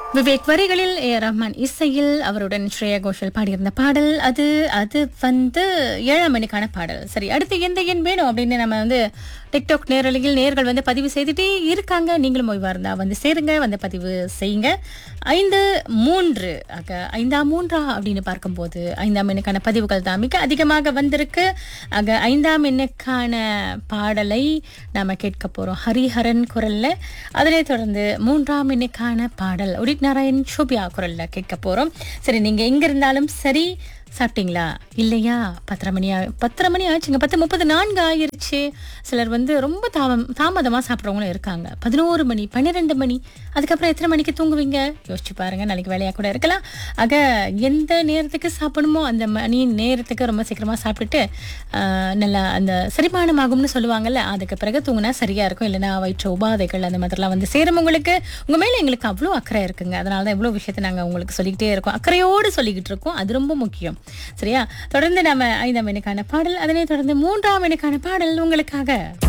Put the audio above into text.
விவேக் வரிகளில் A R Rahman இசையில் அவருடன் ஸ்ரேயா கோஷல் பாடியிருந்த பாடல் அது அது வந்து ஏழாம் மணிக்கான பாடல் சரி அடுத்து எந்த எண் வேணும் அப்படின்னு நம்ம வந்து டிக்டாக் நேரலையில் நேர்கள் வந்து பதிவு செய்துட்டே இருக்காங்க நீங்களும் ஓய்வா இருந்தா வந்து சேருங்க வந்து பதிவு செய்யுங்க ஐந்து மூன்று ஆக ஐந்தாம் மூன்றா அப்படின்னு பார்க்கும்போது ஐந்தாம் எண்ணுக்கான பதிவுகள் தான் மிக அதிகமாக வந்திருக்கு ஆக ஐந்தாம் எண்ணுக்கான பாடலை நாம கேட்க போறோம் ஹரிஹரன் குரல்ல அதனைத் தொடர்ந்து மூன்றாம் எண்ணுக்கான பாடல் உடித் நாராயண் ஷோபியா குரல்ல கேட்க போறோம் சரி நீங்க எங்க இருந்தாலும் சரி சாப்பிட்டீங்களா இல்லையா பத்தரை மணி ஆ- பத்தரை மணி ஆச்சுங்க பத்து முப்பது நான்கு ஆயிருச்சு சிலர் வந்து ரொம்ப தாமம் தாமதமாக சாப்பிட்றவங்களும் இருக்காங்க பதினோரு மணி பன்னிரெண்டு மணி அதுக்கப்புறம் எத்தனை மணிக்கு தூங்குவீங்க யோசிச்சு பாருங்க நாளைக்கு வேலையாக கூட இருக்கலாம் ஆக எந்த நேரத்துக்கு சாப்பிடணுமோ அந்த மணி நேரத்துக்கு ரொம்ப சீக்கிரமாக சாப்பிட்டுட்டு ஆஹ், நல்லா அந்த செரிமானமாகும்னு சொல்லுவாங்கல்ல அதுக்கு பிறகு தூங்கினா சரியா இருக்கும் இல்லைன்னா வயிற்று உபாதைகள் அந்த மாதிரிலாம் வந்து சேரும் உங்களுக்கு உங்க மேல எங்களுக்கு அவ்வளோ அக்கறை இருக்குங்க அதனால தான் இவ்வளோ விஷயத்தை நாங்கள் உங்களுக்கு சொல்லிக்கிட்டே இருக்கோம் அக்கறையோடு சொல்லிக்கிட்டு இருக்கோம் அது ரொம்ப முக்கியம் சரியா தொடர்ந்து நம்ம ஐந்தாம் எண்ணுக்கான பாடல் அதனை தொடர்ந்து மூன்றாம் எண்ணுக்கான பாடல் உங்களுக்காக